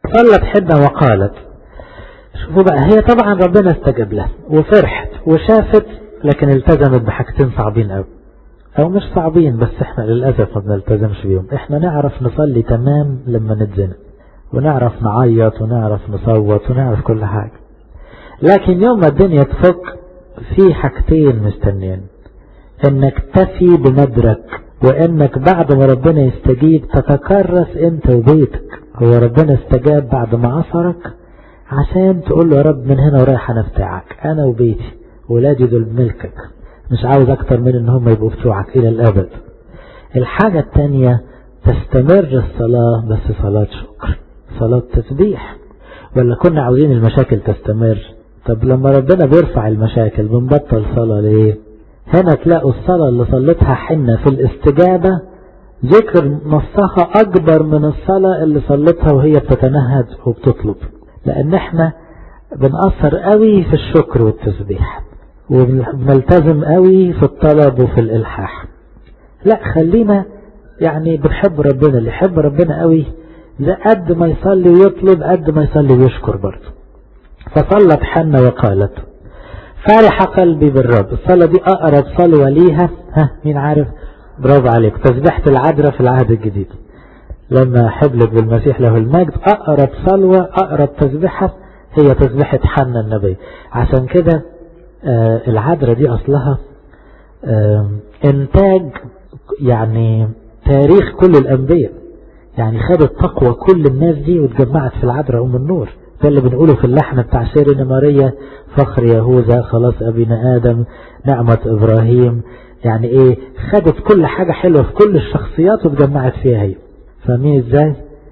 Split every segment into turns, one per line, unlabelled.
صلت حنة وقالت شوفوا بقى هي طبعا ربنا استجاب لها وفرحت وشافت لكن التزمت بحاجتين صعبين قوي او مش صعبين بس احنا للأسف ما بنلتزمش بيهم احنا نعرف نصلي تمام لما نتزنق ونعرف نعيط ونعرف نصوت ونعرف كل حاجة لكن يوم ما الدنيا تفك في حاجتين مستنيين انك تفي بندرك وانك بعد ما ربنا يستجيب تتكرس انت وبيتك هو ربنا استجاب بعد ما عصرك عشان تقول له يا رب من هنا ورايح انا بتاعك انا وبيتي ولادي دول ملكك مش عاوز اكتر من ان هم يبقوا بتوعك الى الابد الحاجة التانية تستمر الصلاة بس صلاة شكر صلاة تسبيح ولا كنا عاوزين المشاكل تستمر طب لما ربنا بيرفع المشاكل بنبطل صلاة ليه هنا تلاقوا الصلاة اللي صلتها حنة في الاستجابة ذكر نصها أكبر من الصلاة اللي صلتها وهي بتتنهد وبتطلب لأن احنا بنأثر قوي في الشكر والتسبيح وبنلتزم قوي في الطلب وفي الإلحاح لا خلينا يعني بنحب ربنا اللي يحب ربنا قوي لا قد ما يصلي ويطلب قد ما يصلي ويشكر برضه فصلت حنة وقالت فرح قلبي بالرب الصلاة دي أقرب صلوة ليها ها مين عارف برافو عليك تسبيحة العذراء في العهد الجديد لما حبلت بالمسيح له المجد أقرب صلوة أقرب تسبيحة هي تسبيحة حنا النبي عشان كده آه العذراء دي أصلها آه إنتاج يعني تاريخ كل الأنبياء يعني خدت تقوى كل الناس دي واتجمعت في العذراء أم النور ده اللي بنقوله في اللحن بتاع سيرنا ماريا فخر يهوذا خلاص أبينا آدم نعمة إبراهيم يعني إيه خدت كل حاجة حلوة في كل الشخصيات واتجمعت فيها هي فاهمين إزاي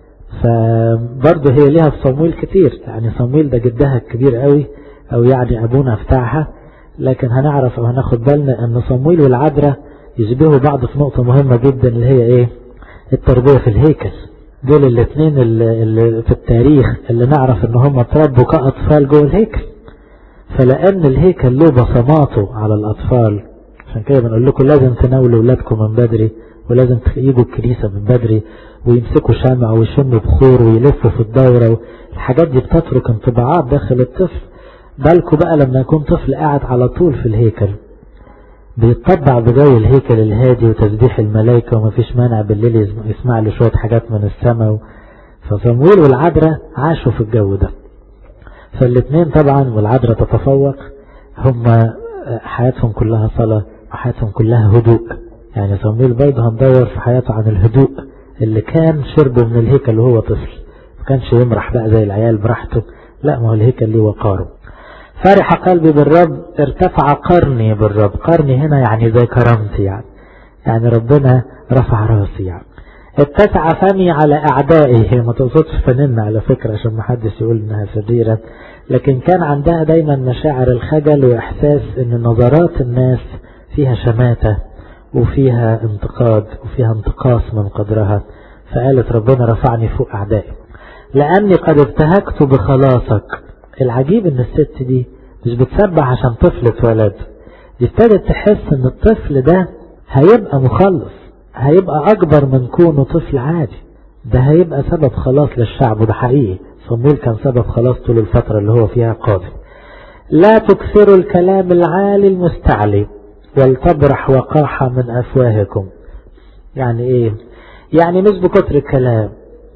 فبرضه هي ليها في صمويل كتير يعني صمويل ده جدها الكبير قوي أو يعني أبونا بتاعها لكن هنعرف أو هناخد بالنا أن صمويل والعذراء يشبهوا بعض في نقطة مهمة جدا اللي هي إيه التربية في الهيكل دول الاثنين اللي, اللي في التاريخ اللي نعرف ان هم تربوا كأطفال جوه الهيكل فلأن الهيكل له بصماته على الأطفال عشان كده بنقول لكم لازم تناولوا أولادكم من بدري ولازم يجوا الكنيسة من بدري ويمسكوا شمع ويشموا بخور ويلفوا في الدورة الحاجات دي بتترك انطباعات داخل الطفل بالكوا بقى لما يكون طفل قاعد على طول في الهيكل بيتطبع بجو الهيكل الهادي وتسبيح الملائكة ومفيش مانع بالليل يسمع له شوية حاجات من السماء فصمويل والعذراء عاشوا في الجو ده فالاثنين طبعا والعذراء تتفوق هم حياتهم كلها صلاة وحياتهم كلها هدوء يعني صمويل برضه هندور في حياته عن الهدوء اللي كان شربه من الهيكل وهو طفل ما كانش يمرح بقى زي العيال براحته لا ما هو الهيكل ليه وقاره فرح قلبي بالرب ارتفع قرني بالرب قرني هنا يعني زي كرامتي يعني يعني ربنا رفع راسي يعني اتسع فمي على اعدائي هي ما تقصدش فنن على فكرة عشان ما حدش يقول انها شريرة لكن كان عندها دايما مشاعر الخجل واحساس ان نظرات الناس فيها شماتة وفيها انتقاد وفيها انتقاص من قدرها فقالت ربنا رفعني فوق اعدائي لاني قد ابتهكت بخلاصك العجيب ان الست دي مش بتسبح عشان طفل اتولد دي ابتدت تحس ان الطفل ده هيبقى مخلص هيبقى اكبر من كونه طفل عادي ده هيبقى سبب خلاص للشعب وده حقيقي صمويل كان سبب خلاص طول الفترة اللي هو فيها قاضي لا تكثروا الكلام العالي المستعلي ولتبرح وقاحة من أفواهكم يعني ايه يعني مش بكتر الكلام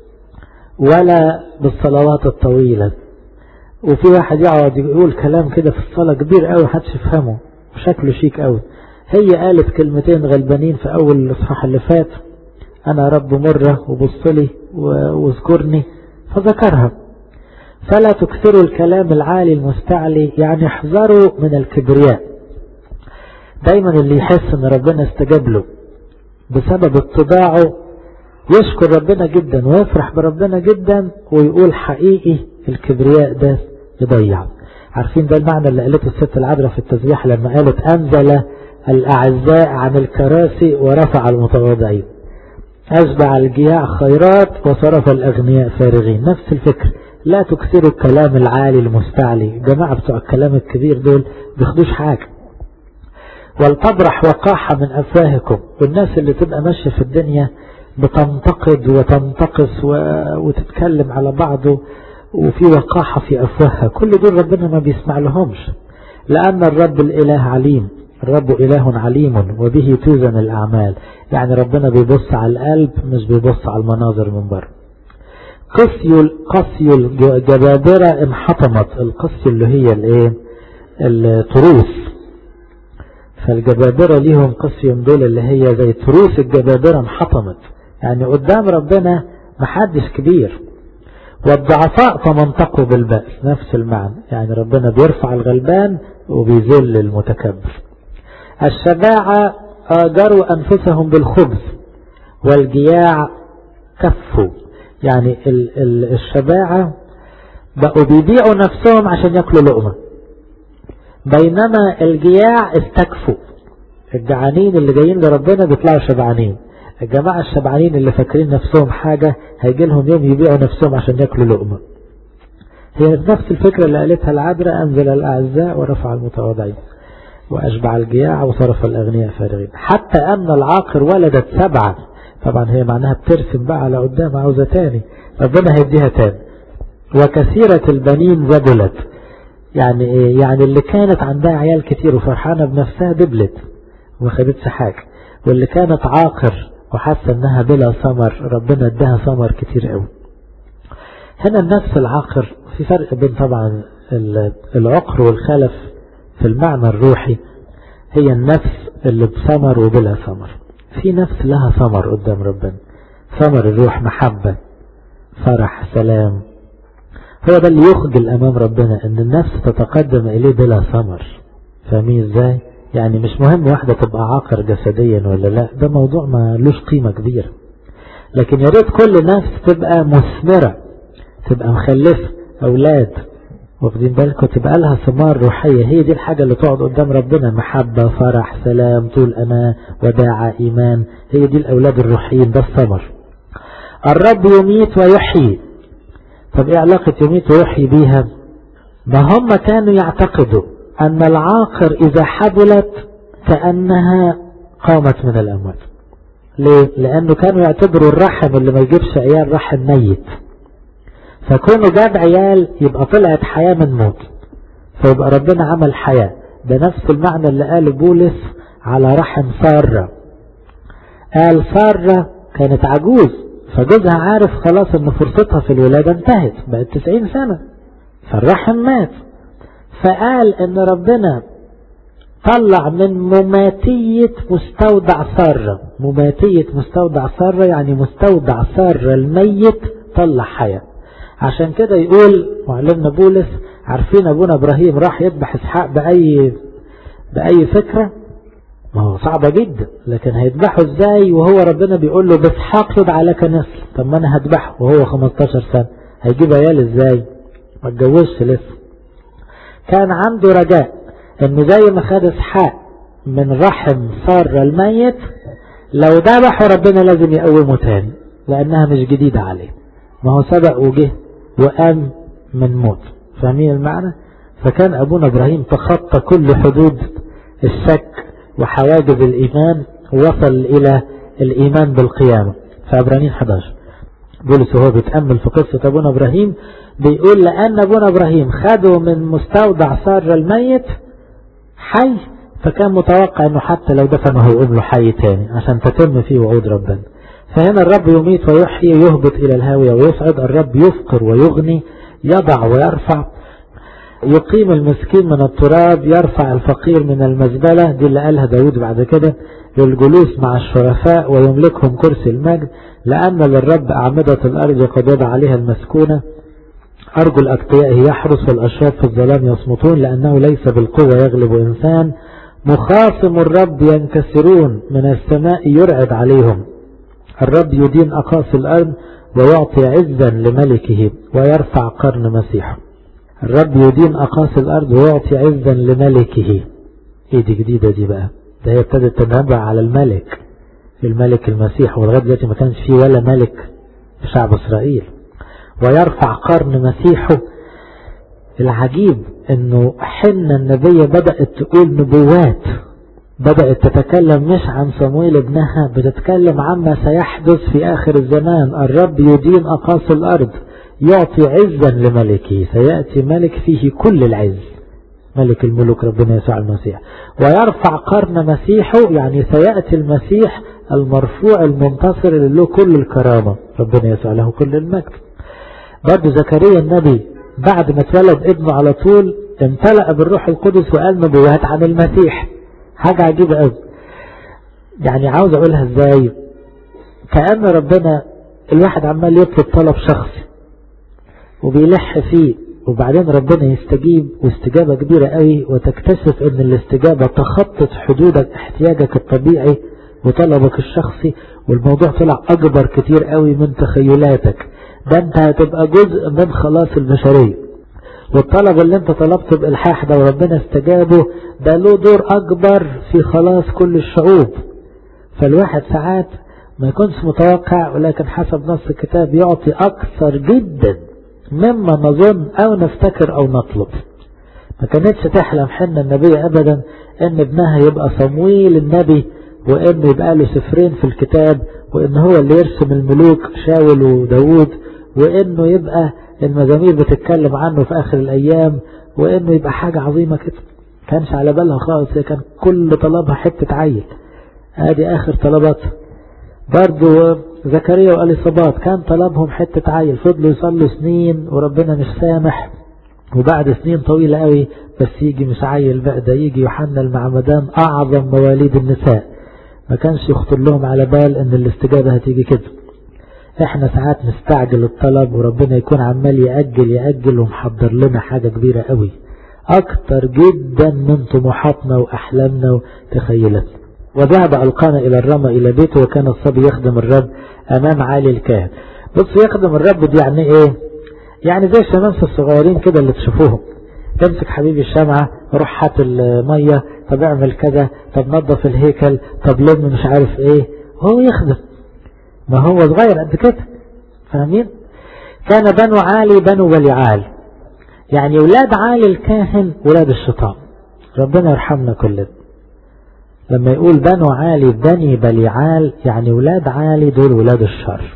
ولا بالصلوات الطويلة وفي واحد يقعد يقول كلام كده في الصلاة كبير قوي محدش يفهمه وشكله شيك قوي هي قالت كلمتين غلبانين في اول الاصحاح اللي فات انا رب مرة وبصلي واذكرني فذكرها فلا تكثروا الكلام العالي المستعلي يعني احذروا من الكبرياء دايما اللي يحس ان ربنا استجاب له بسبب اتباعه يشكر ربنا جدا ويفرح بربنا جدا ويقول حقيقي الكبرياء ده يضيع عارفين ده المعنى اللي قالته الست العذراء في التسبيح لما قالت أنزل الأعزاء عن الكراسي ورفع المتواضعين أشبع الجياع خيرات وصرف الأغنياء فارغين نفس الفكر لا تكثروا الكلام العالي المستعلي جماعة بتوع الكلام الكبير دول بياخدوش حاجة ولتبرح وقاحة من أفواهكم والناس اللي تبقى ماشية في الدنيا بتنتقد وتنتقص و... وتتكلم على بعضه وفي وقاحة في أفواهها كل دول ربنا ما بيسمع لهمش لأن الرب الإله عليم الرب إله عليم وبه توزن الأعمال يعني ربنا بيبص على القلب مش بيبص على المناظر من بره قصي قصي الجبابرة انحطمت القصي اللي هي الايه التروس فالجبابرة ليهم قصي دول اللي هي زي تروس الجبابرة انحطمت يعني قدام ربنا محدش كبير والضعفاء فمنطقوا بالبأس نفس المعنى يعني ربنا بيرفع الغلبان وبيذل المتكبر الشباعة آجروا أنفسهم بالخبز والجياع كفوا يعني ال ال الشباعة بقوا بيبيعوا نفسهم عشان ياكلوا لقمة بينما الجياع استكفوا الجعانين اللي جايين لربنا بيطلعوا شبعانين الجماعة الشبعانين اللي فاكرين نفسهم حاجة هيجي لهم يوم يبيعوا نفسهم عشان ياكلوا لقمة هي نفس الفكرة اللي قالتها العذراء أنزل الأعزاء ورفع المتواضعين وأشبع الجياع وصرف الأغنياء فارغين حتى أن العاقر ولدت سبعة طبعا هي معناها بترسم بقى على قدام عاوزة تاني ربنا هيديها تاني وكثيرة البنين ذبلت يعني ايه يعني اللي كانت عندها عيال كتير وفرحانة بنفسها دبلت وما خدتش حاجة واللي كانت عاقر وحاسة انها بلا ثمر ربنا اداها ثمر كتير قوي هنا النفس العاقر في فرق بين طبعا العقر والخلف في المعنى الروحي هي النفس اللي بثمر وبلا ثمر في نفس لها ثمر قدام ربنا ثمر الروح محبة فرح سلام هو ده اللي يخجل أمام ربنا أن النفس تتقدم إليه بلا ثمر فاهمين إزاي يعني مش مهم واحدة تبقى عاقر جسديا ولا لا ده موضوع ما لوش قيمة كبيرة لكن يا ريت كل نفس تبقى مثمرة تبقى مخلفة أولاد واخدين بالكم تبقى لها ثمار روحية هي دي الحاجة اللي تقعد قدام ربنا محبة فرح سلام طول أنا وداعة إيمان هي دي الأولاد الروحيين ده الثمر الرب يميت ويحيي طب ايه علاقة يميت ويحيي بيها ما هم كانوا يعتقدوا أن العاقر إذا حبلت كأنها قامت من الأموات ليه؟ لأنه كانوا يعتبروا الرحم اللي ما يجيبش عيال رحم ميت فكونه جاب عيال يبقى طلعت حياة من موت فيبقى ربنا عمل حياة بنفس المعنى اللي قاله بولس على رحم سارة قال سارة كانت عجوز فجوزها عارف خلاص ان فرصتها في الولادة انتهت بقت 90 سنة فالرحم مات فقال ان ربنا طلع من مماتية مستودع سارة مماتية مستودع سارة يعني مستودع سارة الميت طلع حياة عشان كده يقول معلمنا بولس عارفين ابونا ابراهيم راح يذبح اسحاق باي باي فكرة ما هو صعبة جدا لكن هيذبحه ازاي وهو ربنا بيقول له باسحاق يدعى لك نسل طب ما انا هذبحه وهو 15 سنة هيجيب عيال ازاي ما اتجوزش لسه كان عنده رجاء انه زي ما خد اسحاق من رحم سارة الميت لو ذبحه ربنا لازم يقومه تاني لانها مش جديدة عليه ما هو سبق وجه وقام من موت فاهمين المعنى فكان أبونا إبراهيم تخطى كل حدود الشك وحواجز الإيمان ووصل إلى الإيمان بالقيامة فعبرانين 11 بولس وهو بيتأمل في قصة أبونا إبراهيم بيقول لأن أبونا إبراهيم خده من مستودع سار الميت حي فكان متوقع أنه حتى لو دفنه هيقوم له حي تاني عشان تتم فيه وعود ربنا فهنا الرب يميت ويحيي يهبط إلى الهاوية ويصعد الرب يفقر ويغني يضع ويرفع يقيم المسكين من التراب يرفع الفقير من المزبلة دي اللي قالها داود بعد كده للجلوس مع الشرفاء ويملكهم كرسي المجد لأن للرب أعمدة الأرض قد وضع عليها المسكونة أرجل أتقيائه يحرس والأشرار في الظلام يصمتون لأنه ليس بالقوة يغلب إنسان مخاصم الرب ينكسرون من السماء يرعد عليهم الرب يدين أقاصي الأرض ويعطي عزا لملكه ويرفع قرن مسيحه الرب يدين أقاصي الأرض ويعطي عزا لملكه ايه دي جديدة دي بقى ده هي ابتدت تنبع على الملك الملك المسيح ولغاية دلوقتي ما كانش فيه ولا ملك في شعب إسرائيل ويرفع قرن مسيحه العجيب انه حنا النبية بدأت تقول نبوات بدأت تتكلم مش عن صمويل ابنها بتتكلم عما سيحدث في آخر الزمان الرب يدين أقاصي الأرض يعطي عزا لملكه سيأتي ملك فيه كل العز ملك الملوك ربنا يسوع المسيح ويرفع قرن مسيحه يعني سيأتي المسيح المرفوع المنتصر اللي له كل الكرامة ربنا يسوع له كل المجد برضه زكريا النبي بعد ما اتولد ابنه على طول امتلأ بالروح القدس وقال نبوات عن المسيح حاجة عجيبة قوي يعني عاوز اقولها ازاي كأن ربنا الواحد عمال يطلب طلب شخصي وبيلح فيه وبعدين ربنا يستجيب واستجابة كبيرة قوي وتكتشف ان الاستجابة تخطط حدودك احتياجك الطبيعي وطلبك الشخصي والموضوع طلع اكبر كتير قوي من تخيلاتك ده انت هتبقى جزء من خلاص البشرية والطلب اللي انت طلبته بإلحاح ده وربنا استجابه ده له دور اكبر في خلاص كل الشعوب فالواحد ساعات ما يكونش متوقع ولكن حسب نص الكتاب يعطي اكثر جدا مما نظن او نفتكر او نطلب ما كانتش تحلم حنا النبي ابدا ان ابنها يبقى صمويل النبي وانه يبقى له سفرين في الكتاب وان هو اللي يرسم الملوك شاول وداود وانه يبقى المزامير بتتكلم عنه في اخر الايام وانه يبقى حاجة عظيمة كده كانش على بالها خالص هي كان كل طلبها حتة عيل ادي اخر طلباتها برضو زكريا واليصابات كان طلبهم حتة عيل فضلوا يصلوا سنين وربنا مش سامح وبعد سنين طويلة قوي بس يجي مش عيل بقى ده يجي يوحنا المعمدان اعظم مواليد النساء ما كانش يخطر لهم على بال ان الاستجابة هتيجي كده احنا ساعات نستعجل الطلب وربنا يكون عمال يأجل يأجل ومحضر لنا حاجة كبيرة قوي اكتر جدا من طموحاتنا واحلامنا وتخيلاتنا وذهب القانا الى الرمى الى بيته وكان الصبي يخدم الرب امام عالي الكاهن بص يخدم الرب دي يعني ايه يعني زي الشمامسة الصغيرين كده اللي تشوفوهم تمسك حبيبي الشمعة روح حات المية طب اعمل كذا طب نظف الهيكل طب لم مش عارف ايه هو يخدم ما هو صغير قد كده فاهمين كان بنو عالي بنو بليعال يعني ولاد عالي الكاهن ولاد الشيطان ربنا يرحمنا كلنا لما يقول بنو عالي بني بليعال يعني ولاد عالي دول ولاد الشر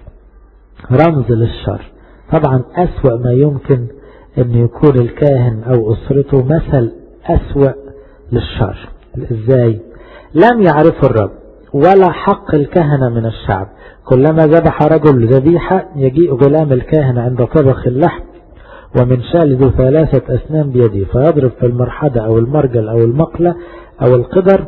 رمز للشر طبعا أسوأ ما يمكن أن يكون الكاهن أو أسرته مثل أسوأ للشر إزاي لم يعرفوا الرب ولا حق الكهنة من الشعب كلما ذبح رجل ذبيحة يجيء غلام الكاهن عند طبخ اللحم ومن شال ذو ثلاثة أسنان بيده فيضرب في المرحدة أو المرجل أو المقلة أو القدر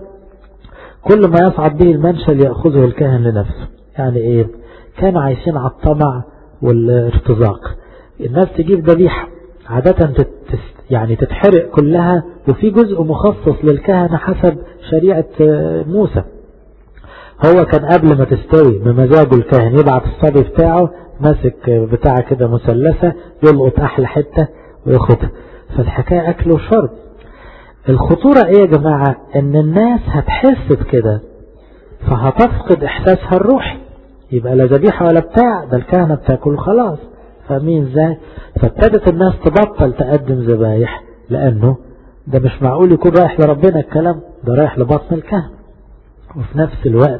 كل ما يصعد به المنشل يأخذه الكاهن لنفسه يعني إيه كانوا عايشين على الطمع والارتزاق الناس تجيب ذبيحة عادة يعني تتحرق كلها وفي جزء مخصص للكهنة حسب شريعة موسى هو كان قبل ما تستوي بمزاجه الكاهن يبعت الصبي بتاعه ماسك بتاع كده مثلثة يلقط أحلى حتة وياخدها فالحكاية أكل وشرب الخطورة ايه يا جماعة ان الناس هتحس بكده فهتفقد احساسها الروحي يبقى لا ذبيحة ولا بتاع ده الكهنة بتاكل خلاص فاهمين ازاي فابتدت الناس تبطل تقدم ذبايح لانه ده مش معقول يكون رايح لربنا الكلام ده رايح لبطن الكهنة وفي نفس الوقت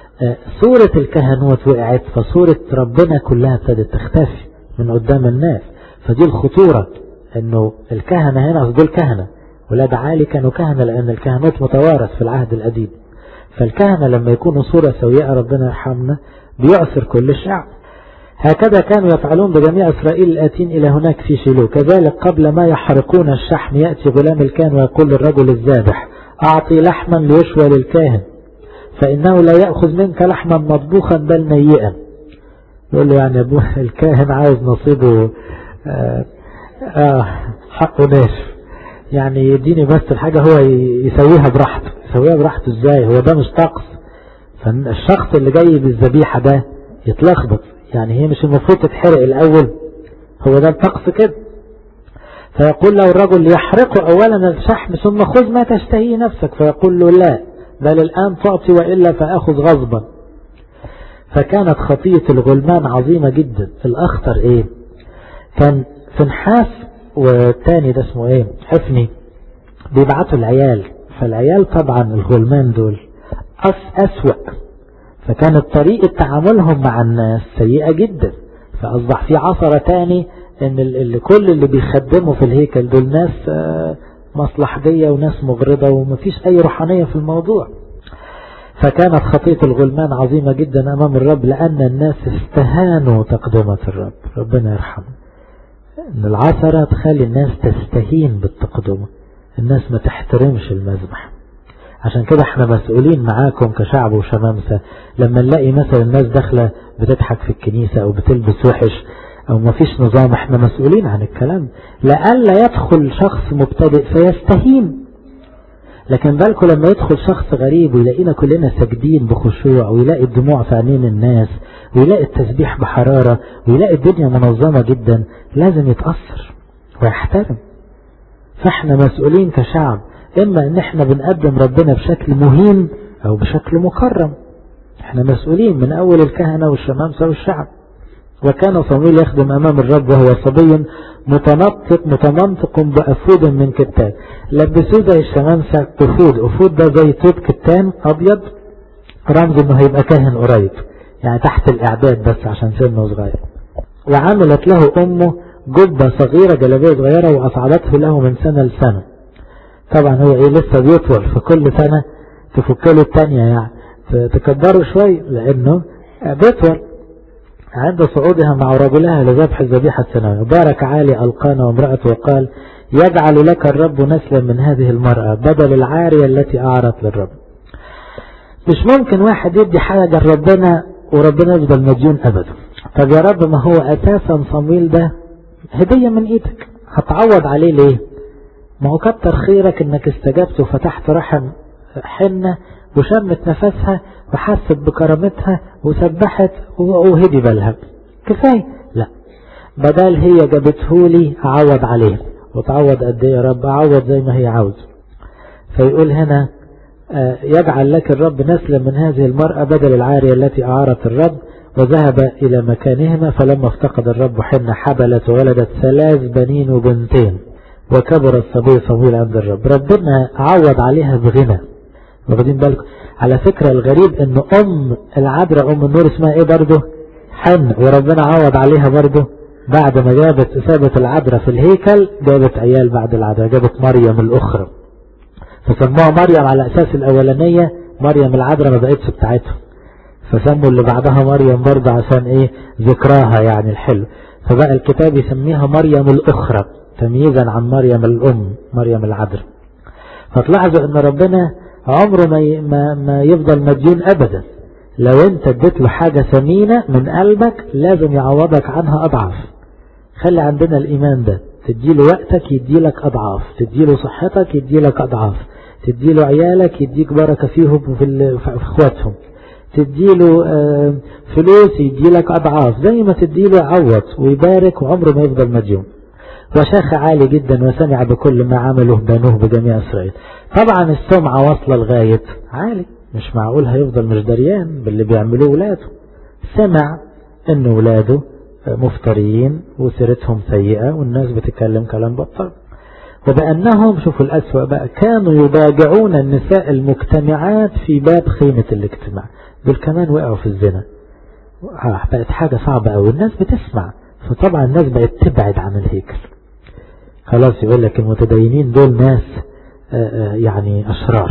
صورة الكهنوت وقعت فصورة ربنا كلها ابتدت تختفي من قدام الناس فدي الخطورة انه الكهنة هنا دول كهنة ولاد عالي كانوا كهنة لأن الكهنوت متوارث في العهد القديم فالكهنة لما يكونوا صورة سوية ربنا يرحمنا بيعثر كل الشعب هكذا كانوا يفعلون بجميع إسرائيل الآتين إلى هناك في شيلو كذلك قبل ما يحرقون الشحم يأتي غلام الكاهن ويقول للرجل الذابح أعطي لحما ليشوى للكاهن فإنه لا يأخذ منك لحما مطبوخا بل نيئا يقول له يعني أبوه الكاهن عاوز نصيبه آه, آه حقه ناشف يعني يديني بس الحاجة هو يسويها براحته يسويها براحته ازاي هو ده مش طقس فالشخص اللي جاي بالذبيحة ده يتلخبط يعني هي مش المفروض تتحرق الاول هو ده الطقس كده فيقول له الرجل يحرق اولا الشحم ثم خذ ما تشتهيه نفسك فيقول له لا بل الان تعطي وإلا فاخذ غصبا فكانت خطية الغلمان عظيمة جدا الاخطر ايه كان في نحاس والتاني ده اسمه ايه حفني بيبعتوا العيال فالعيال طبعا الغلمان دول أس أسوأ فكانت طريقة تعاملهم مع الناس سيئة جدا فأصبح في عصرة تاني ان اللي كل اللي بيخدموا في الهيكل دول ناس مصلحجية وناس مغرضة ومفيش اي روحانية في الموضوع فكانت خطية الغلمان عظيمة جدا امام الرب لان الناس استهانوا تقدمة الرب ربنا يرحمه ان العثرة تخلي الناس تستهين بالتقدمة الناس ما تحترمش المذبح عشان كده احنا مسؤولين معاكم كشعب وشمامسة لما نلاقي مثلا الناس داخلة بتضحك في الكنيسة او بتلبس وحش او ما فيش نظام احنا مسؤولين عن الكلام لألا يدخل شخص مبتدئ فيستهين لكن بالكم لما يدخل شخص غريب ويلاقينا كلنا ساجدين بخشوع ويلاقي الدموع في عينين الناس ويلاقي التسبيح بحرارة ويلاقي الدنيا منظمة جدا لازم يتأثر ويحترم فاحنا مسؤولين كشعب اما ان احنا بنقدم ربنا بشكل مهين او بشكل مكرم احنا مسؤولين من اول الكهنة والشمامسة والشعب وكان صمويل يخدم أمام الرب وهو صبي متنطق متمنطق بأفود من كتان لبسوه زي الشمامسة أفود أفود ده زي طوب كتان أبيض رمز إنه هيبقى كاهن قريب يعني تحت الإعداد بس عشان سنه صغير وعملت له أمه جبة صغيرة جلابية صغيرة وأصعدته له من سنة لسنة طبعا هو إيه لسه بيطول فكل سنة تفك له التانية يعني تكبره شوي لأنه بيطول عند صعودها مع رجلها لذبح الذبيحة السنوية بارك عالي ألقانا وامرأته وقال يجعل لك الرب نسلا من هذه المرأة بدل العارية التي أعرت للرب مش ممكن واحد يدي حاجة لربنا وربنا يفضل مديون أبدا طب يا رب ما هو أساسا صمويل ده هدية من إيدك هتعوض عليه ليه ما هو كتر خيرك انك استجبت وفتحت رحم حنة وشمت نفسها وحست بكرامتها وسبحت وهدي بالها كفاية لا بدل هي جابته لي اعوض عليه وتعوض قد ايه يا رب اعوض زي ما هي عاوز فيقول هنا يجعل لك الرب نسلا من هذه المرأة بدل العارية التي أعارت الرب وذهب إلى مكانهما فلما افتقد الرب حنة حبلت وولدت ثلاث بنين وبنتين وكبر الصبي صمويل عند الرب ربنا عوض عليها بغنى واخدين بالكم على فكرة الغريب ان ام العذراء ام النور اسمها ايه برضه حن وربنا عوض عليها برضه بعد ما جابت سابت العذراء في الهيكل جابت عيال بعد العذراء جابت مريم الاخرى فسموها مريم على اساس الاولانية مريم العذراء ما بقتش بتاعتهم فسموا اللي بعدها مريم برضه عشان ايه ذكراها يعني الحلو فبقى الكتاب يسميها مريم الاخرى تمييزا عن مريم الام مريم العذراء فتلاحظوا ان ربنا عمره ما ما, ما يفضل مديون ابدا لو انت اديت له حاجة ثمينة من قلبك لازم يعوضك عنها اضعاف خلي عندنا الايمان ده تديله وقتك يديلك اضعاف تديله صحتك يديلك اضعاف تديله عيالك يديك بركة فيهم وفي اخواتهم تديله فلوس يديلك اضعاف زي ما تديله عوض ويبارك وعمره ما يفضل مديون وشاخ عالي جدا وسمع بكل ما عمله بنوه بجميع إسرائيل طبعا السمعة واصلة لغاية عالي مش معقول هيفضل مش دريان باللي بيعملوه ولاده سمع ان ولاده مفتريين وسيرتهم سيئة والناس بتتكلم كلام بطل وبأنهم شوفوا الأسوأ بقى كانوا يضاجعون النساء المجتمعات في باب خيمة الاجتماع دول كمان وقعوا في الزنا بقت حاجة صعبة أوي الناس بتسمع فطبعا الناس بقت تبعد عن الهيكل خلاص يقول لك المتدينين دول ناس يعني أشرار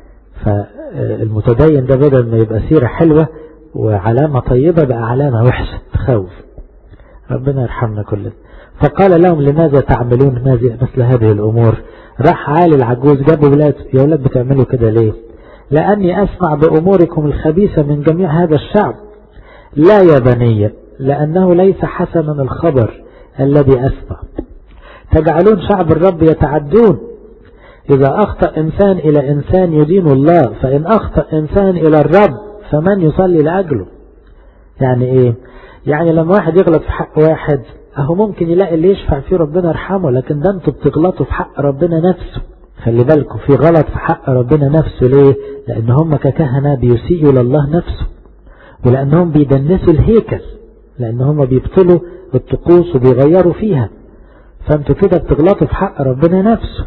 فالمتدين ده بدل ما يبقى سيرة حلوة وعلامة طيبة بقى علامة وحشة تخوف ربنا يرحمنا كلنا فقال لهم لماذا تعملون مثل هذه الأمور راح عالي العجوز جابوا ولاد يا ولاد بتعملوا كده ليه لأني أسمع بأموركم الخبيثة من جميع هذا الشعب لا يا بني لأنه ليس حسنا الخبر الذي أسمع تجعلون شعب الرب يتعدون إذا أخطأ إنسان إلى إنسان يدين الله فإن أخطأ إنسان إلى الرب فمن يصلي لأجله يعني إيه يعني لما واحد يغلط في حق واحد أهو ممكن يلاقي اللي يشفع فيه ربنا يرحمه لكن ده انتوا بتغلطوا في حق ربنا نفسه خلي بالكم في غلط في حق ربنا نفسه ليه لأن هم ككهنة بيسيئوا لله نفسه ولأنهم بيدنسوا الهيكل لأن هم بيبطلوا الطقوس وبيغيروا فيها فانتوا كده بتغلطوا في حق ربنا نفسه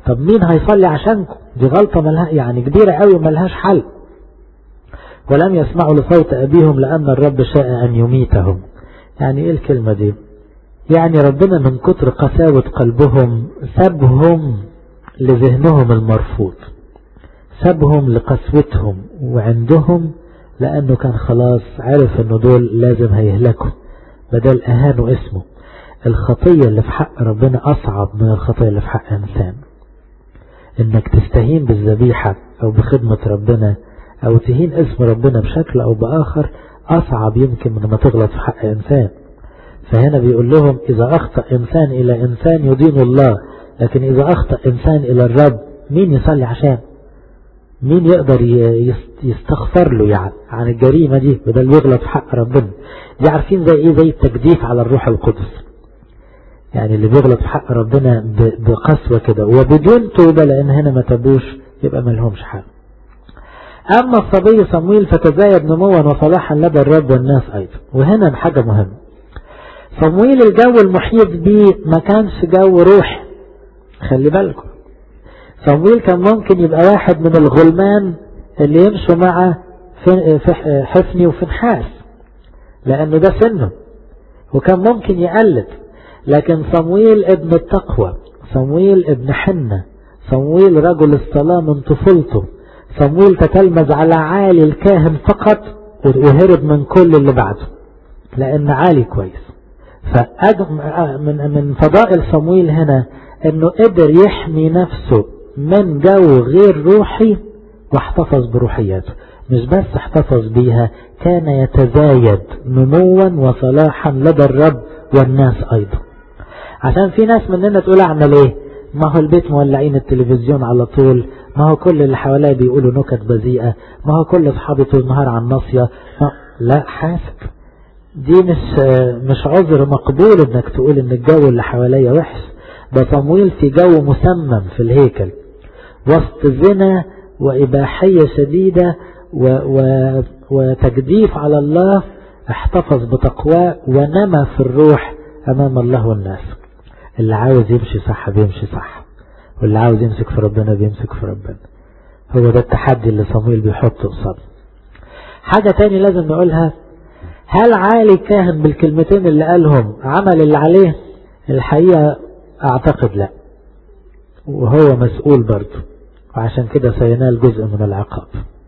طب مين هيصلي عشانكم دي غلطة ملها يعني كبيرة قوي ملهاش حل ولم يسمعوا لصوت أبيهم لأن الرب شاء أن يميتهم يعني إيه الكلمة دي يعني ربنا من كتر قساوة قلبهم سابهم لذهنهم المرفوض سابهم لقسوتهم وعندهم لأنه كان خلاص عرف أنه دول لازم هيهلكوا بدل أهانوا اسمه الخطية اللي في حق ربنا أصعب من الخطية اللي في حق إنسان إنك تستهين بالذبيحة أو بخدمة ربنا أو تهين اسم ربنا بشكل أو بآخر أصعب يمكن من ما تغلط في حق إنسان فهنا بيقول لهم إذا أخطأ إنسان إلى إنسان يدين الله لكن إذا أخطأ إنسان إلى الرب مين يصلي عشان مين يقدر يستغفر له يعني عن الجريمة دي بدل يغلط في حق ربنا دي عارفين زي ايه زي التجديف على الروح القدس يعني اللي بيغلط في حق ربنا بقسوة كده وبدون توبة لان هنا ما تبوش يبقى ما لهمش حق اما الصبي صمويل فتزايد نموا وصلاحا لدى الرب والناس ايضا وهنا حاجة مهمة صمويل الجو المحيط بيه ما كانش جو روحي خلي بالكم صمويل كان ممكن يبقى واحد من الغلمان اللي يمشوا مع حفني وفنحاس لأنه ده سنه وكان ممكن يقلد لكن صمويل ابن التقوى صمويل ابن حنة صمويل رجل الصلاة من طفولته صمويل تتلمذ على عالي الكاهن فقط وهرب من كل اللي بعده لأن عالي كويس من من فضائل صمويل هنا انه قدر يحمي نفسه من جو غير روحي واحتفظ بروحياته مش بس احتفظ بيها كان يتزايد نموا وصلاحا لدى الرب والناس ايضا عشان في ناس مننا تقول اعمل ايه ما هو البيت مولعين التلفزيون على طول ما هو كل اللي حواليا بيقولوا نكت بذيئة ما هو كل اصحابي طول النهار على الناصية لا حاسب دي مش مش عذر مقبول انك تقول ان الجو اللي حواليا وحش ده صمويل في جو مسمم في الهيكل وسط زنا وإباحية شديدة و و وتجديف على الله احتفظ بتقواه ونمى في الروح أمام الله والناس اللي عاوز يمشي صح بيمشي صح واللي عاوز يمسك في ربنا بيمسك في ربنا هو ده التحدي اللي صمويل بيحطه قصاده حاجة تاني لازم نقولها هل عالي كاهن بالكلمتين اللي قالهم عمل اللي عليه الحقيقة اعتقد لا وهو مسؤول برضه وعشان كده سينال جزء من العقاب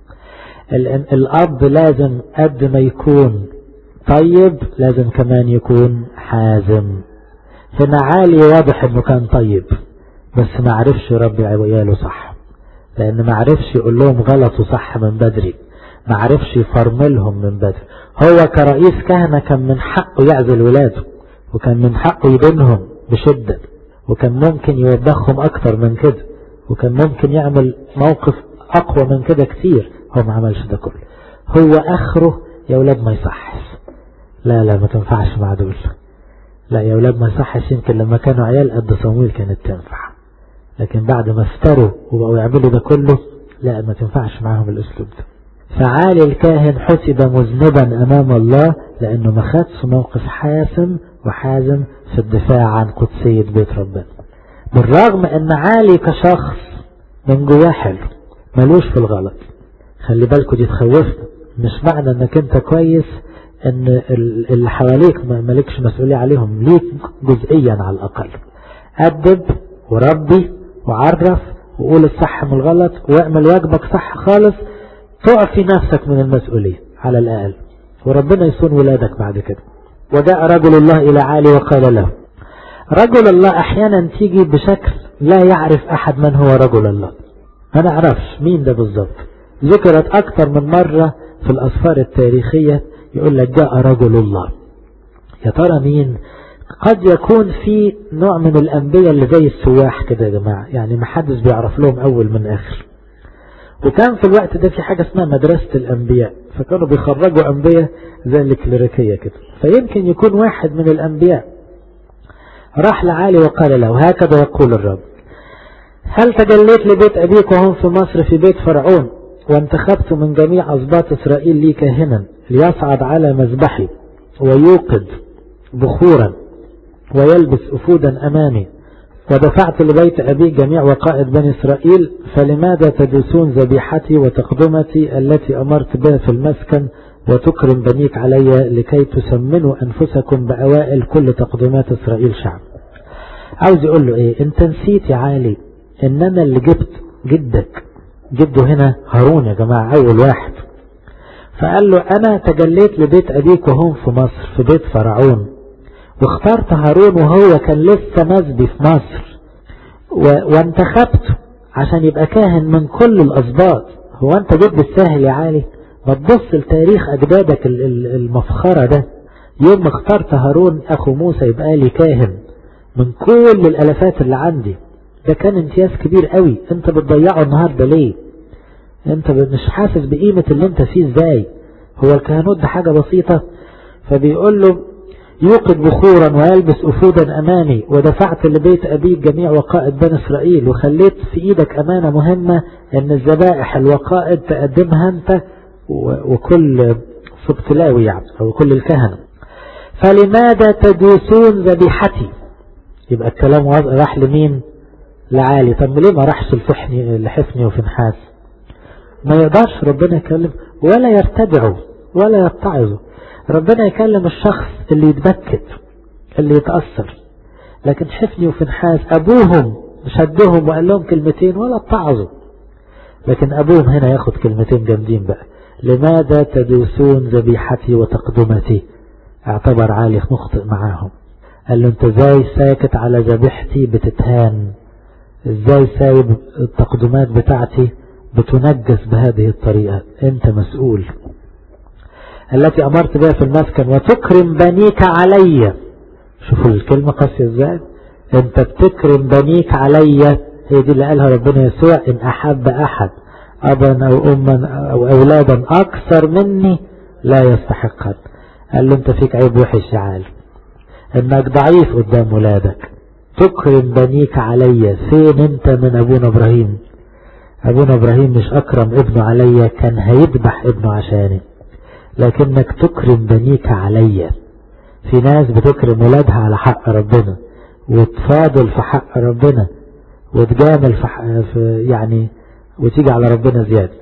الاب لازم قد ما يكون طيب لازم كمان يكون حازم هنا عالي واضح انه كان طيب بس ما عرفش يربي عياله صح لان ما عرفش يقول لهم غلط وصح من بدري ما عرفش يفرملهم من بدري هو كرئيس كهنة كان من حقه يعزل ولاده وكان من حقه يدينهم بشدة وكان ممكن يوبخهم اكتر من كده وكان ممكن يعمل موقف اقوى من كده كتير هو ما عملش ده كله هو اخره يا ولاد ما يصحش لا لا ما تنفعش مع دول لا يا ولاد ما يصحش يمكن لما كانوا عيال قد صمويل كانت تنفع لكن بعد ما افتروا وبقوا يعملوا ده كله لا ما تنفعش معاهم الاسلوب ده فعالي الكاهن حسب مذنبا امام الله لانه ما خدش موقف حاسم وحازم في الدفاع عن قدسية بيت ربنا بالرغم ان عالي كشخص من جواه حلو ملوش في الغلط خلي بالكوا دي تخوفنا مش معنى انك انت كويس ان اللي حواليك مالكش مسؤولية عليهم ليك جزئيا على الاقل ادب وربي وعرف وقول الصح من الغلط واعمل واجبك صح خالص تعفي نفسك من المسؤولية على الاقل وربنا يصون ولادك بعد كده وجاء رجل الله الى عالي وقال له رجل الله احيانا تيجي بشكل لا يعرف احد من هو رجل الله ما نعرفش مين ده بالظبط ذكرت اكتر من مرة في الاسفار التاريخية يقول لك جاء رجل الله يا ترى مين قد يكون في نوع من الانبياء اللي زي السواح كده يا جماعة يعني ما حدش بيعرف لهم اول من اخر وكان في الوقت ده في حاجة اسمها مدرسة الانبياء فكانوا بيخرجوا انبياء زي الكليريكية كده فيمكن يكون واحد من الانبياء راح لعالي وقال له هكذا يقول الرب هل تجليت لبيت أبيك وهم في مصر في بيت فرعون وانتخبت من جميع أسباط إسرائيل لي كاهنا ليصعد على مذبحي ويوقد بخورا ويلبس أفودا أمامي ودفعت لبيت أبي جميع وقائد بني إسرائيل فلماذا تدوسون ذبيحتي وتقدمتي التي أمرت بها في المسكن وتكرم بنيك علي لكي تسمنوا أنفسكم بأوائل كل تقدمات إسرائيل شعب عاوز يقول له إيه أنت نسيت يا عالي إن أنا اللي جبت جدك جده هنا هارون يا جماعة أول واحد فقال له أنا تجليت لبيت أبيك وهم في مصر في بيت فرعون واخترت هارون وهو كان لسه مسبي في مصر و... وانتخبته عشان يبقى كاهن من كل الأسباط هو أنت جد الساهل يا عالي ما تبص لتاريخ أجدادك المفخرة ده يوم ما اخترت هارون أخو موسى يبقى لي كاهن من كل الألفات اللي عندي ده كان امتياز كبير قوي انت بتضيعه النهاردة ليه انت مش حاسس بقيمة اللي انت فيه ازاي هو الكهنوت ده حاجة بسيطة فبيقول له يوقد بخورا ويلبس أفودا أمامي ودفعت لبيت أبيك جميع وقائد بني إسرائيل وخليت في إيدك أمانة مهمة أن الذبائح الوقائد تقدمها أنت وكل سبتلاوي يعني أو كل الكهنة فلماذا تدوسون ذبيحتي يبقى الكلام راح لمين لعالي طب ليه ما راحش لفحني لحفني وفنحاس ما يقدرش ربنا يكلم ولا يرتدعه ولا يتعظه ربنا يكلم الشخص اللي يتبكت اللي يتأثر لكن حفني وفنحاس أبوهم شدهم وقال لهم كلمتين ولا اتعظوا لكن أبوهم هنا ياخد كلمتين جامدين بقى لماذا تدوسون ذبيحتي وتقدمتي اعتبر عالي مخطئ معاهم قال له انت ازاي ساكت على ذبيحتي بتتهان ازاي سايب التقدمات بتاعتي بتنجس بهذه الطريقة انت مسؤول التي امرت بها في المسكن وتكرم بنيك علي شوفوا الكلمة قاسية ازاي انت بتكرم بنيك علي هي دي اللي قالها ربنا يسوع ان احب احد ابا او اما او اولادا اكثر مني لا يستحقها قال له انت فيك عيب وحش يا عالم انك ضعيف قدام ولادك تكرم بنيك علي فين انت من ابونا ابراهيم ابونا ابراهيم مش اكرم ابنه علي كان هيذبح ابنه عشاني لكنك تكرم بنيك علي في ناس بتكرم ولادها على حق ربنا وتفاضل في حق ربنا وتجامل في, حق في يعني وتيجي على ربنا زيادة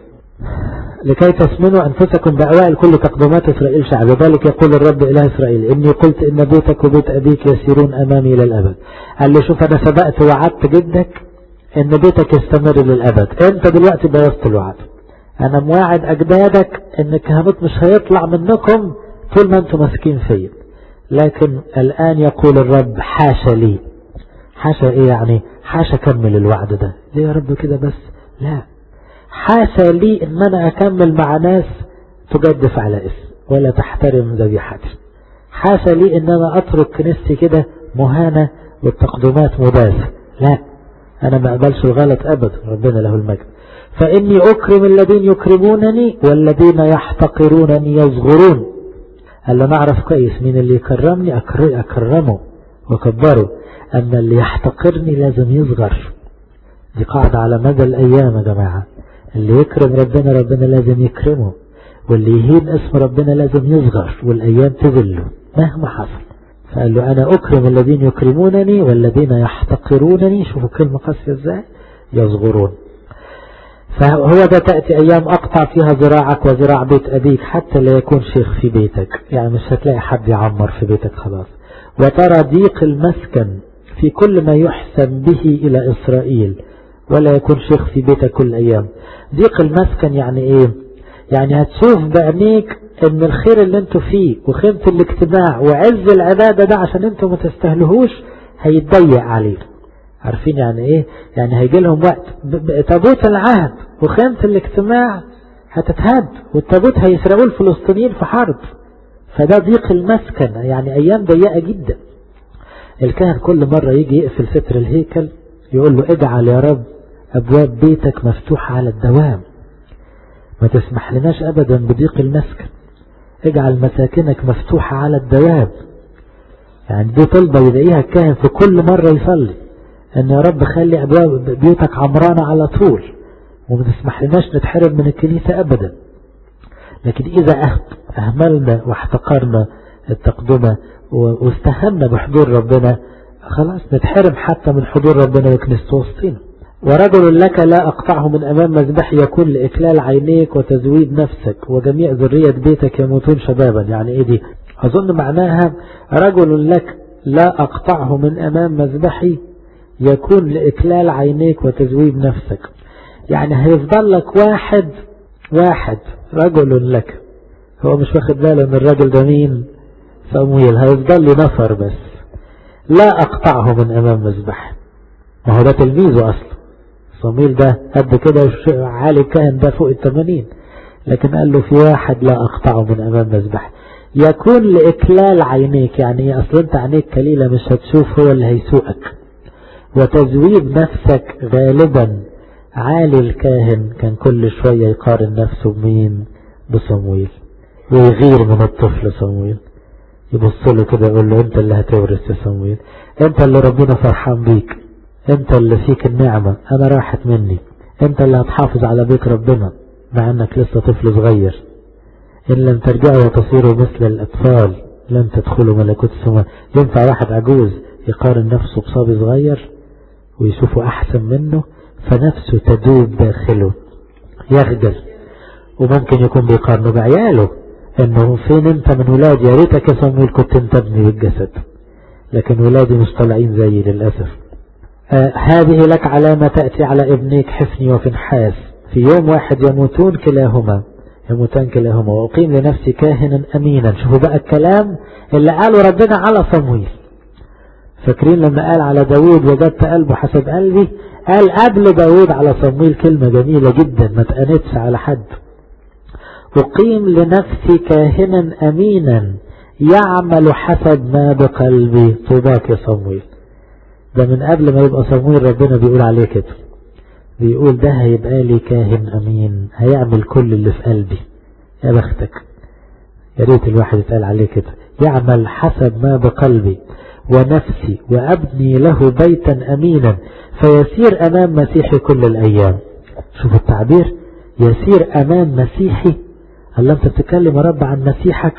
لكي تسمنوا أنفسكم بأوائل كل تقدمات إسرائيل شعب ذلك يقول الرب إله إسرائيل إني قلت إن بيتك وبيت أبيك يسيرون أمامي إلى الأبد قال له شوف أنا سبقت وعدت جدك إن بيتك يستمر للأبد أنت دلوقتي بيضت الوعد أنا مواعد أجدادك إن الكهنوت مش هيطلع منكم طول ما أنتم ماسكين فيا لكن الآن يقول الرب حاشا لي حاشا إيه يعني حاشا كمل الوعد ده ليه يا رب كده بس لا حاشا لي ان انا اكمل مع ناس تجدف على اسم ولا تحترم ذبيحتي حاشا لي ان انا اترك كنيستي كده مهانة والتقدمات مداسة لا انا ما اقبلش الغلط ابدا ربنا له المجد فاني اكرم الذين يكرمونني والذين يحتقرونني يصغرون قال له نعرف كويس مين اللي يكرمني اكرمه وكبره اما اللي يحتقرني لازم يصغر دي قاعدة على مدى الايام يا جماعة اللي يكرم ربنا ربنا لازم يكرمه واللي يهين اسم ربنا لازم يصغر والأيام تذله مهما حصل فقال له أنا أكرم الذين يكرمونني والذين يحتقرونني شوفوا كلمة قاسية ازاي يصغرون فهو ده تأتي أيام أقطع فيها ذراعك وذراع بيت أبيك حتى لا يكون شيخ في بيتك يعني مش هتلاقي حد يعمر في بيتك خلاص وترى ضيق المسكن في كل ما يحسن به إلى إسرائيل ولا يكون شيخ في بيتك كل أيام ضيق المسكن يعني ايه يعني هتشوف بعينيك ان الخير اللي انتوا فيه وخيمة الاجتماع وعز العبادة ده عشان انتوا ما تستهلهوش هيتضيق عليكم عارفين يعني ايه يعني هيجي لهم وقت تابوت العهد وخيمة الاجتماع هتتهد والتابوت هيسرقوه الفلسطينيين في حرب فده ضيق المسكن يعني ايام ضيقة جدا الكاهن كل مرة يجي يقفل ستر الهيكل يقول له اجعل يا رب أبواب بيتك مفتوحة على الدوام ما تسمح لناش أبدا بضيق المسكن اجعل مساكنك مفتوحة على الدوام يعني دي طلبة يلاقيها الكاهن في كل مرة يصلي ان يا رب خلي أبواب بيوتك عمرانة على طول وما تسمح لناش نتحرم من الكنيسة أبدا لكن إذا أهملنا واحتقرنا التقدمة واستهنا بحضور ربنا خلاص نتحرم حتى من حضور ربنا وكنيسته وسطينا ورجل لك لا أقطعه من أمام مذبح يكون لإكلال عينيك وتزويد نفسك وجميع ذرية بيتك يموتون شبابا يعني إيه دي أظن معناها رجل لك لا أقطعه من أمام مذبحي يكون لإكلال عينيك وتزويد نفسك يعني هيفضل لك واحد واحد رجل لك هو مش واخد باله ان الرجل ده مين صمويل هيفضل لي نفر بس لا اقطعه من امام مذبح ما هو ده تلميذه اصلا صمويل ده قد كده عالي الكاهن ده فوق الثمانين لكن قال له في واحد لا اقطعه من امام مذبح يكون لإكلال عينيك يعني اصل انت عينيك كليلة مش هتشوف هو اللي هيسوقك وتزويد نفسك غالبا عالي الكاهن كان كل شوية يقارن نفسه بمين بصمويل ويغير من الطفل صمويل يبص له كده يقول له انت اللي هتورث يا صمويل انت اللي ربنا فرحان بيك انت اللي فيك النعمة انا راحت مني انت اللي هتحافظ على بيت ربنا مع انك لسه طفل صغير ان لم ترجعوا وتصيروا مثل الاطفال لن تدخلوا ملكوت السماء ينفع واحد عجوز يقارن نفسه بصبي صغير ويشوفه احسن منه فنفسه تدوب داخله يخجل وممكن يكون بيقارنه بعياله انه فين انت من ولادي يا ريتك يا صمويل كنت انت ابني بالجسد لكن ولادي مش طالعين زيي للأسف آه هذه لك علامة تأتي على ابنيك حفني وفنحاس في يوم واحد يموتون كلاهما يموتان كلاهما وأقيم لنفسي كاهنا أمينا شوفوا بقى الكلام اللي قاله ربنا على صمويل فاكرين لما قال على داود وجدت قلبه حسب قلبي قال قبل داود على صمويل كلمة جميلة جدا ما تقنتش على حد أقيم لنفسي كاهنا أمينا يعمل حسب ما بقلبي طوباك يا صمويل ده من قبل ما يبقى صمويل ربنا بيقول عليه كده بيقول ده هيبقى لي كاهن أمين هيعمل كل اللي في قلبي يا بختك يا ريت الواحد يتقال عليه كده يعمل حسب ما بقلبي ونفسي وأبني له بيتا أمينا فيسير أمام مسيحي كل الأيام شوف التعبير يسير أمام مسيحي الله أنت بتتكلم يا رب عن مسيحك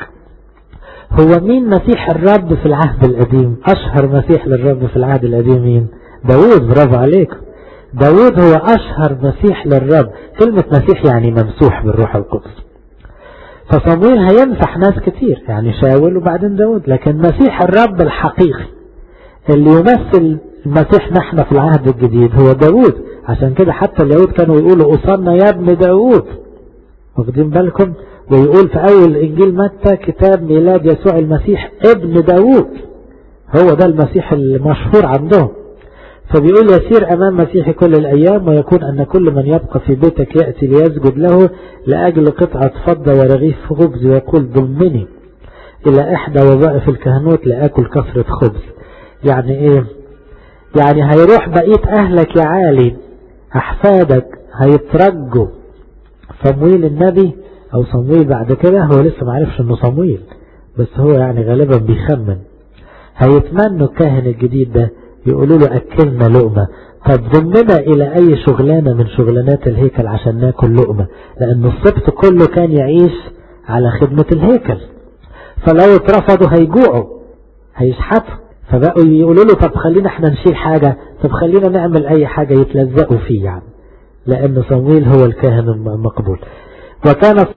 هو مين مسيح الرب في العهد القديم أشهر مسيح للرب في العهد القديم مين داود برافو عليك داود هو أشهر مسيح للرب كلمة مسيح يعني ممسوح بالروح القدس فصمويل هيمسح ناس كتير يعني شاول وبعدين داود لكن مسيح الرب الحقيقي اللي يمثل المسيح نحن في العهد الجديد هو داود عشان كده حتى اليهود كانوا يقولوا أصلنا يا ابن داود واخدين بالكم ويقول في أول إنجيل متى كتاب ميلاد يسوع المسيح ابن داود هو ده المسيح المشهور عندهم فبيقول يسير أمام مسيح كل الأيام ويكون أن كل من يبقى في بيتك يأتي ليسجد له لأجل قطعة فضة ورغيف خبز ويقول ضمني إلى إحدى وظائف الكهنوت لأكل كثرة خبز يعني إيه يعني هيروح بقية أهلك يا عالي أحفادك هيترجوا صمويل النبي أو صمويل بعد كده هو لسه ما عرفش إنه صمويل بس هو يعني غالبا بيخمن هيتمنوا الكاهن الجديد ده يقولوا له أكلنا لقمة طب ضمنا إلى أي شغلانة من شغلانات الهيكل عشان ناكل لقمة لأن السبت كله كان يعيش على خدمة الهيكل فلو اترفضوا هيجوعوا هيشحتوا فبقوا يقولوا له طب خلينا احنا نشيل حاجة طب خلينا نعمل أي حاجة يتلزقوا فيه يعني لأن صمويل هو الكاهن المقبول وكان